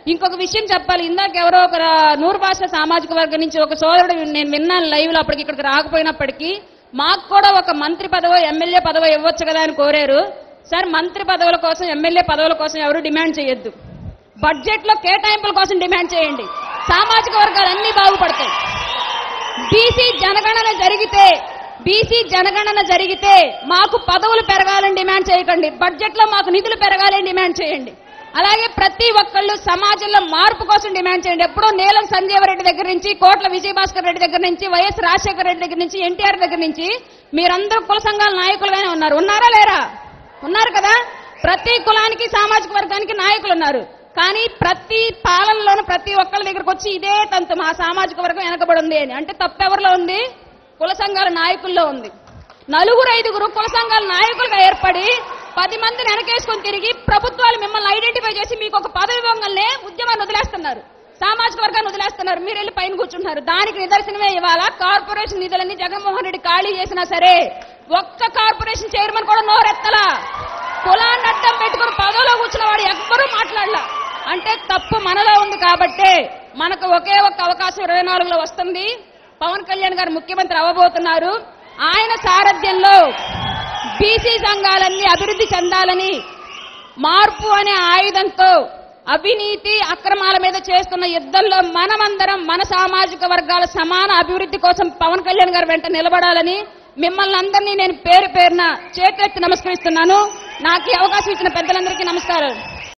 ఇంకొక విషయం చెప్పాలి ఇందాక ఎవరో ఒక రా- నూరు భాష సామాజిక వర్గం నుంచి ఒక సోదరుడు నేను విన్నాను లైవ్ లో అప్పటికి ఇక్కడికి రాకపోయినప్పటికీ మాకు కూడా ఒక మంత్రి పదవో ఎమ్మెల్యే పదవో ఇవ్వచ్చు కదా అని కోరారు సార్ మంత్రి పదవుల కోసం ఎమ్మెల్యే పదవుల కోసం ఎవరు డిమాండ్ చేయొద్దు బడ్జెట్ లో కేటాయింపుల కోసం డిమాండ్ చేయండి సామాజిక వర్గాలు అన్ని బాగుపడతాయి బీసీ జనగణన జరిగితే బీసీ జనగణన జరిగితే మాకు పదవులు పెరగాలని డిమాండ్ చేయకండి బడ్జెట్ లో మాకు నిధులు పెరగాలని డిమాండ్ చేయండి అలాగే ప్రతి ఒక్కళ్ళు సమాజంలో మార్పు కోసం డిమాండ్ చేయండి ఎప్పుడో నీలం సంజీవరెడ్డి దగ్గర నుంచి కోట్ల విజయభాస్కర్ రెడ్డి దగ్గర నుంచి వైఎస్ రాజశేఖర రెడ్డి దగ్గర నుంచి ఎన్టీఆర్ దగ్గర నుంచి మీరందరూ కుల సంఘాల నాయకులుగానే ఉన్నారు ఉన్నారా లేరా ఉన్నారు కదా ప్రతి కులానికి సామాజిక వర్గానికి నాయకులు ఉన్నారు కానీ ప్రతి పాలనలోనూ ప్రతి ఒక్కళ్ళ దగ్గరకు వచ్చి ఇదే తంతు మా సామాజిక వర్గం వెనకబడి ఉంది అని అంటే తప్పెవరిలో ఉంది కుల సంఘాల నాయకుల్లో ఉంది నలుగురు ఐదుగురు కుల సంఘాల నాయకులుగా ఏర్పడి పది మందిని వెనకేసుకొని తిరిగి ప్రభుత్వాలు మిమ్మల్ని ఐడెంటిఫై చేసి మీకు ఒక పదవి ఇవ్వగానే ఉద్యమాన్ని వదిలేస్తున్నారు సామాజిక వర్గాన్ని వదిలేస్తున్నారు మీరు వెళ్ళి పైన కూర్చుంటున్నారు దానికి నిదర్శనమే ఇవాళ కార్పొరేషన్ నిధులన్నీ జగన్మోహన్ రెడ్డి ఖాళీ చేసినా సరే ఒక్క కార్పొరేషన్ చైర్మన్ కూడా నోరెత్తలా కులాన్ని అడ్డం పెట్టుకుని పదవిలో కూర్చున్న వాడు ఎవ్వరూ మాట్లాడలా అంటే తప్పు మనలో ఉంది కాబట్టే మనకు ఒకే ఒక్క అవకాశం ఇరవై నాలుగులో వస్తుంది పవన్ కళ్యాణ్ గారు ముఖ్యమంత్రి అవ్వబోతున్నారు ఆయన సారథ్యంలో బీసీ సంఘాలన్నీ అభివృద్ధి చెందాలని మార్పు అనే ఆయుధంతో అవినీతి అక్రమాల మీద చేస్తున్న యుద్ధంలో మనమందరం మన సామాజిక వర్గాల సమాన అభివృద్ధి కోసం పవన్ కళ్యాణ్ గారు వెంట నిలబడాలని మిమ్మల్ని అందరినీ నేను పేరు పేరున చేతులెత్తి నమస్కరిస్తున్నాను నాకు ఈ అవకాశం ఇచ్చిన పెద్దలందరికీ నమస్కారాలు